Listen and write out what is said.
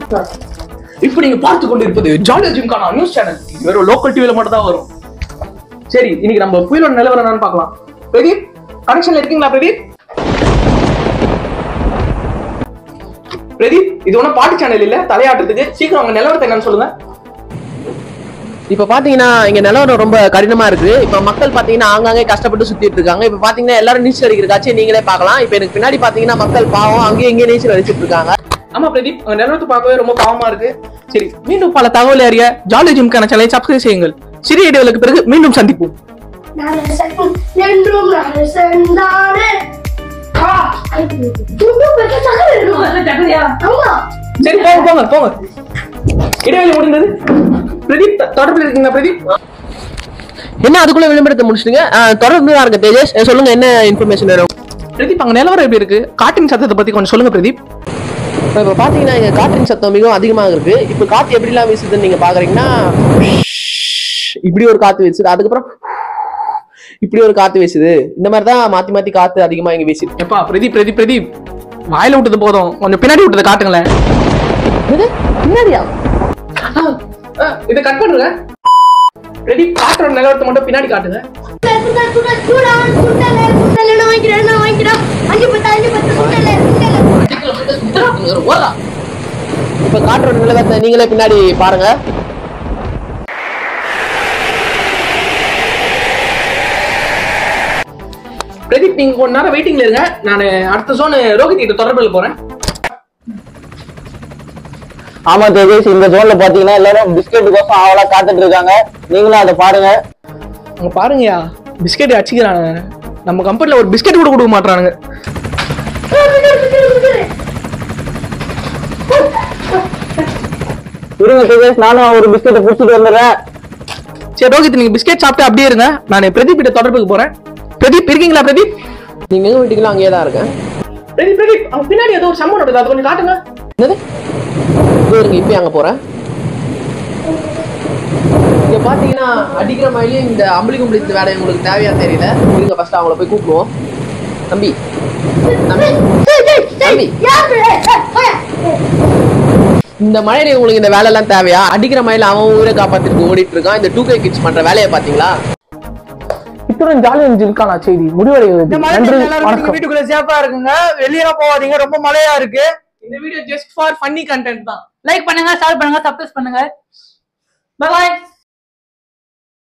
இப்ப நீங்க பார்த்து கொண்டு இருப்பது ஜாலியா ஜிம்கான நியூஸ் சேனல் இது வெறும் லோக்கல் டிவில மட்டும் தான் வரும் சரி இன்னைக்கு நம்ம புயலோட நிலவரம் என்னன்னு பார்க்கலாம் பிரதீப் கனெக்ஷன்ல இருக்கீங்களா பிரதீப் பிரதீப் இது ஒன்றும் பாட்டு சேனல் இல்ல தலையாட்டுறதுக்கு சீக்கிரம் அவங்க நிலவரத்தை என்னன்னு சொல்லுங்க இப்ப பாத்தீங்கன்னா இங்க நிலவரம் ரொம்ப கடினமா இருக்கு இப்ப மக்கள் பாத்தீங்கன்னா ஆங்காங்கே கஷ்டப்பட்டு சுத்திட்டு இருக்காங்க இப்ப பாத்தீங்கன்னா எல்லாரும் நீச்சல் அடிக்கிற காட்சியை நீங்களே பார்க்கலாம் இப்ப எனக்கு பின்னாடி பாத்தீங்கன்னா மக்கள் பாவம் அங்கேயும் இங்கேயும் நீச்சல் அடிச்சிட்டு இருக்காங்க ஆமா பிரதீப் அவங்க நிலவரத்தை பார்க்கவே ரொம்ப பாவமா இருக்கு சரி மீண்டும் பல தகவல் அறிய ஜாலி ஜிம்கான சேனலை சப்ஸ்கிரைப் செய்யுங்கள் சிறிய இடைவெளிக்கு பிறகு மீண்டும் சந்திப்போம் நரசன் என்றும் நரசன் தானே ஆ, இன்னும் பெரிய சக்கரை இருக்கும். ஆமா சரி போங்க போங்க போங்க இடைவெளி முடிந்தது பிரதீப் த- தொடர்பில் இருக்கீங்களா பிரதீப் என்ன அதுக்குள்ள விளம்பரத்தை முடிச்சிட்டுங்க அஹ், தொடர்ந்து தான் இருக்கு தேஜேஷ் அஹ், சொல்லுங்க என்ன இன்ஃபர்மேஷன் வேணும் பிரதீப் அங்க நிலவரம் எப்படி இருக்கு காட்டின் சத்தத்தை பத்தி கொஞ்சம் சொல்லுங்க பிரதீப் இப்ப இப்ப பாத்தீங்கன்னா இங்க காற்றின் சத்தம் மிகவும் அதிகமாக இருக்கு இப்ப காத்து எப்படிலாம் வீசுதுன்னு நீங்க பாக்குறீங்கன்னா இப்படி ஒரு காத்து வீசுது அதுக்கப்புறம் இப்படி ஒரு காத்து வீசுது இந்த மாதிரி தான் மாத்தி மாத்தி காத்து அதிகமா இங்க வீசுது எப்பா பிரதீப் பிரதீப் பிரதீப் வாயில விட்டது போதும் கொஞ்சம் பின்னாடி விட்டதை காட்டுங்களேன் என்னது? பின்னாடியா ஆ, ஆ, இதை கட் பண்ணுங்க பிரதீப் காட்டுற நிலவரத்தை மட்டும் பின்னாடி காட்டுங்க சுண்டல், சுண்டல், சூடான், சுண்டலு, சுண்டலு, நான் வாங்கிக்கிறேன், நான் வாங்கிக்கிறேன். அஞ்சு பத்து, அஞ்சு பத்து, சுண்டலு, சுண்டலு. இப்ப காற்றோட நிலவரத்தை நீங்களே பின்னாடி பாருங்க பிரதீப் நீங்க கொஞ்ச நேரம் வெயிட்டிங்ல இருங்க நான் அடுத்த ஜோன் ரோஹித் கிட்ட தொடர்பில் போறேன் ஆமா தேஜேஷ் இந்த ஜோன்ல பாத்தீங்கன்னா எல்லாரும் பிஸ்கெட் கோசம் ஆவலா காத்துட்டு இருக்காங்க நீங்களும் அதை பாருங்க அங்க பாருங்கயா பிஸ்கெட் அடிச்சுக்கிறாங்க நம்ம கம்பெனில ஒரு பிஸ்கெட் கூட கொடுக்க மாட்டானுங்க சுண்டல், சுண்டல், சுண்டல். இருங்க தேஜேஷ் நானும் ஒரு பிஸ்கெட்டை புடிச்சிட்டு வந்துடுறேன் சரி ரோஹித் நீங்க பிஸ்கெட் சாப்பிட்டு அப்படியே இருங்க நான் பிரதீப் கிட்ட தொடர்புக்கு போறேன் பிரதீப் இருக்கீங்களா பிரதீப் நீங்க எங்க வீட்டுக்குள்ள அங்கேயே தான் இருக்கேன் பிரதீப் பிரதீப் அவங்க பின்னாடி ஏதோ ஒரு சம்மன் வருது அது கொஞ்சம் காட்டுங்க என்னது இதோ இருங்க இப்பயே அங்க போறேன் இங்க பாத்தீங்கன்னா அடிக்கிற மாதிரியே இந்த அம்பளி கும்பளி வேலை உங்களுக்கு தேவையா தெரியல இருங்க ஃபர்ஸ்ட் அவங்கள போய் கூப்பிடுவோம் தம்பி தம்பி டேய், டேய், டேய், தம்பி. யாரு? ஏய், ஏய், போயா. இந்த மழையில உங்களுக்கு இந்த வேலை எல்லாம் தேவையா அடிக்கிற மழையில அவன் உயிரை காப்பாத்திட்டு ஓடிட்டு இருக்கான் இந்த டூ கே கிட்ஸ் பண்ற வேலையை பாத்தீங்களா இத்துடன் ஜாலி ஜில்கான செய்தி முடிவடைகிறது நன்றி வணக்கம் வீட்டுக்குள்ள சேஃபா இருக்குங்க வெளியே போகாதீங்க ரொம்ப மழையா இருக்கு இந்த video just for funny content தான் லைக் பண்ணுங்க ஷேர் பண்ணுங்க சப்ஸ்கிரைப் பண்ணுங்க பாய்